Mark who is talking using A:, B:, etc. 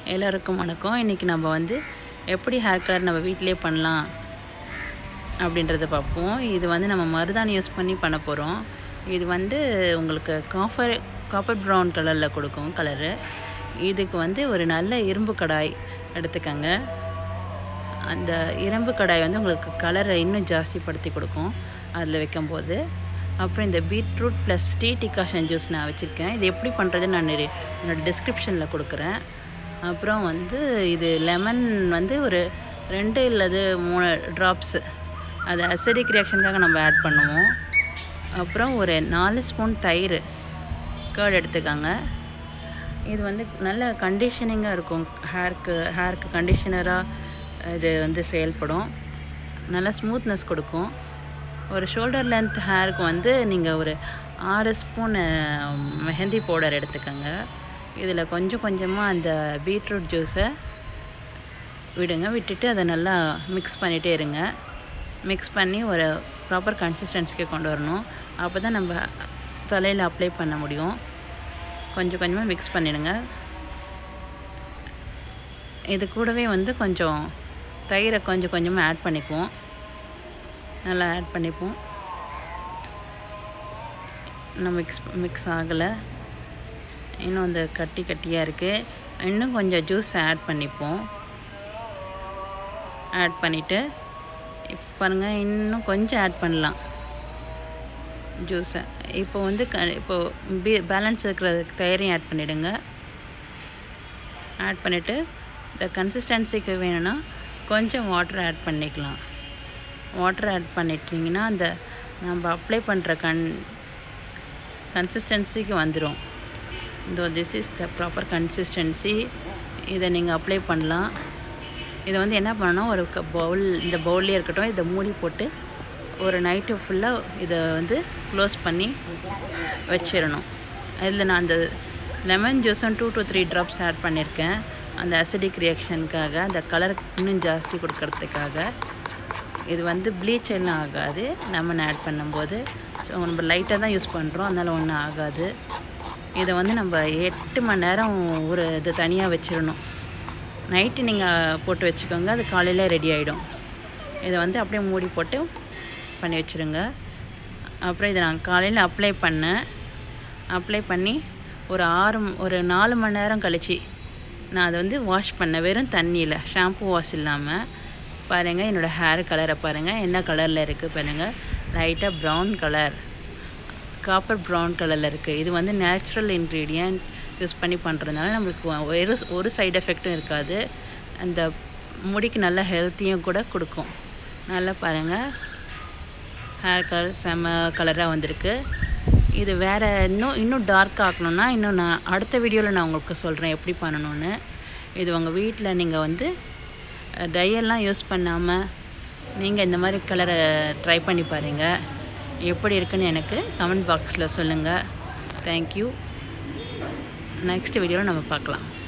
A: எல்லோருக்கும் வணக்கம் இன்றைக்கி நம்ம வந்து எப்படி ஹேர் கலர் நம்ம வீட்டிலே பண்ணலாம் அப்படின்றத பார்ப்போம் இது வந்து நம்ம மருதாணி யூஸ் பண்ணி பண்ண போகிறோம் இது வந்து உங்களுக்கு காஃபர் காப்பர் ப்ரௌன் கலரில் கொடுக்கும் கலரு இதுக்கு வந்து ஒரு நல்ல இரும்பு கடாய் எடுத்துக்கங்க அந்த இரும்பு கடாய் வந்து உங்களுக்கு கலரை இன்னும் ஜாஸ்திப்படுத்தி கொடுக்கும் அதில் வைக்கும்போது அப்புறம் இந்த beetroot plus tea decoction juice நான் வச்சுருக்கேன் இது எப்படி பண்ணுறதுன்னு நான் நிறைய என்னோடய டிஸ்கிரிப்ஷனில் கொடுக்குறேன் அப்புறம் வந்து இது லெமன் வந்து ஒரு ரெண்டு இல்லது மூணு ட்ராப்ஸு அது அசிடிக் ரியாக்ஷனுக்காக நம்ம ஆட் பண்ணுவோம் அப்புறம் ஒரு நாலு ஸ்பூன் தயிர் கேர்ட் எடுத்துக்கோங்க இது வந்து நல்ல கண்டிஷனிங்காக இருக்கும் ஹேர்க்கு ஹேர்க்கு கண்டிஷனராக இது வந்து செயல்படும் நல்லா ஸ்மூத்னஸ் கொடுக்கும் ஒரு ஷோல்டர் லென்த் ஹேருக்கு வந்து நீங்கள் ஒரு ஆறு ஸ்பூன் மெஹந்தி பவுடர் எடுத்துக்கோங்க இதில் கொஞ்சம் கொஞ்சமாக அந்த பீட்ரூட் ஜூஸை விடுங்க விட்டுட்டு அதை நல்லா மிக்ஸ் பண்ணிகிட்டே இருங்க மிக்ஸ் பண்ணி ஒரு ப்ராப்பர் கன்சிஸ்டன்சிக்கு கொண்டு வரணும் அப்போ தான் நம்ம தலையில் அப்ளை பண்ண முடியும் கொஞ்சம் கொஞ்சமாக மிக்ஸ் பண்ணிடுங்க இது கூடவே வந்து கொஞ்சம் தயிரை கொஞ்சம் கொஞ்சமாக ஆட் பண்ணிக்குவோம் நல்லா ஆட் பண்ணிப்போம் இன்னும் மிக்ஸ் மிக்ஸ் ஆகலை இன்னும் அந்த கட்டி கட்டியாக இருக்குது இன்னும் கொஞ்சம் ஜூஸ் ஆட் பண்ணிப்போம் ஆட் பண்ணிவிட்டு இப்போ பாருங்கள் இன்னும் கொஞ்சம் ஆட் பண்ணலாம் ஜூஸை இப்போ வந்து க இப்போது பி பேலன்ஸ் இருக்கிற தயிரையும் ஆட் பண்ணிவிடுங்க ஆட் பண்ணிவிட்டு இந்த கன்சிஸ்டன்சிக்கு வேணும்னா கொஞ்சம் வாட்டர் ஆட் பண்ணிக்கலாம் வாட்டர் ஆட் பண்ணிட்டிங்கன்னா அந்த நம்ம அப்ளை பண்ணுற கன் கன்சிஸ்டன்சிக்கு வந்துடும் இந்த this is the proper consistency இதை நீங்கள் அப்ளை பண்ணலாம் இதை வந்து என்ன பண்ணணும் ஒரு பவுல் இந்த பவுல்லே இருக்கட்டும் இதை மூடி போட்டு ஒரு நைட்டு ஃபுல்லாக இதை வந்து க்ளோஸ் பண்ணி வச்சிடணும் இதில் நான் அந்த லெமன் ஜூஸும் two to three drops add பண்ணியிருக்கேன் அந்த அசிடிக் ரியாக்ஷனுக்காக அந்த கலர் இன்னும் ஜாஸ்தி கொடுக்கறதுக்காக இது வந்து ப்ளீச் எல்லாம் ஆகாது லெமன் ஆட் பண்ணும்போது ஸோ நம்ம லைட்டாக தான் யூஸ் பண்ணுறோம் அதனால் ஒன்றும் ஆகாது இதை வந்து நம்ம எட்டு மணி நேரம் ஒரு இது தனியாக வச்சிடணும் நைட்டு நீங்கள் போட்டு வச்சுக்கோங்க அது காலையில் ரெடி ஆகிடும் இதை வந்து அப்படியே மூடி போட்டு பண்ணி வச்சுருங்க அப்புறம் இதை நான் காலையில் அப்ளை பண்ணேன் அப்ளை பண்ணி ஒரு ஆறு ஒரு நாலு மணி நேரம் கழிச்சு நான் அதை வந்து வாஷ் பண்ணேன் வெறும் தண்ணியில் ஷாம்பு வாஷ் இல்லாமல் பாருங்கள் என்னோடய ஹேர் கலரை பாருங்கள் என்ன கலரில் இருக்குது பாருங்கள் லைட்டாக ப்ரௌன் கலர் காப்பர் ப்ரௌன் கலரில் இருக்குது இது வந்து நேச்சுரல் இன்க்ரீடியன்ட் யூஸ் பண்ணி பண்ணுறதுனால நம்மளுக்கு ஒரு ஒரு சைடு எஃபெக்டும் இருக்காது அந்த முடிக்கு நல்ல ஹெல்த்தியும் கூட கொடுக்கும் நல்லா பாருங்கள் ஹேர் கலர் செம்ம கலராக வந்திருக்கு இது வேறு இன்னும் இன்னும் டார்க் ஆக்கணும்னா இன்னும் நான் அடுத்த வீடியோவில் நான் உங்களுக்கு சொல்கிறேன் எப்படி பண்ணணும்னு இது உங்கள் வீட்டில் நீங்கள் வந்து டையெல்லாம் யூஸ் பண்ணாமல் நீங்கள் இந்த மாதிரி கலரை ட்ரை பண்ணி பாருங்கள் எப்படி இருக்குன்னு எனக்கு கமெண்ட் பாக்ஸில் சொல்லுங்கள் தேங்க்யூ நெக்ஸ்ட் வீடியோவில் நம்ம பார்க்கலாம்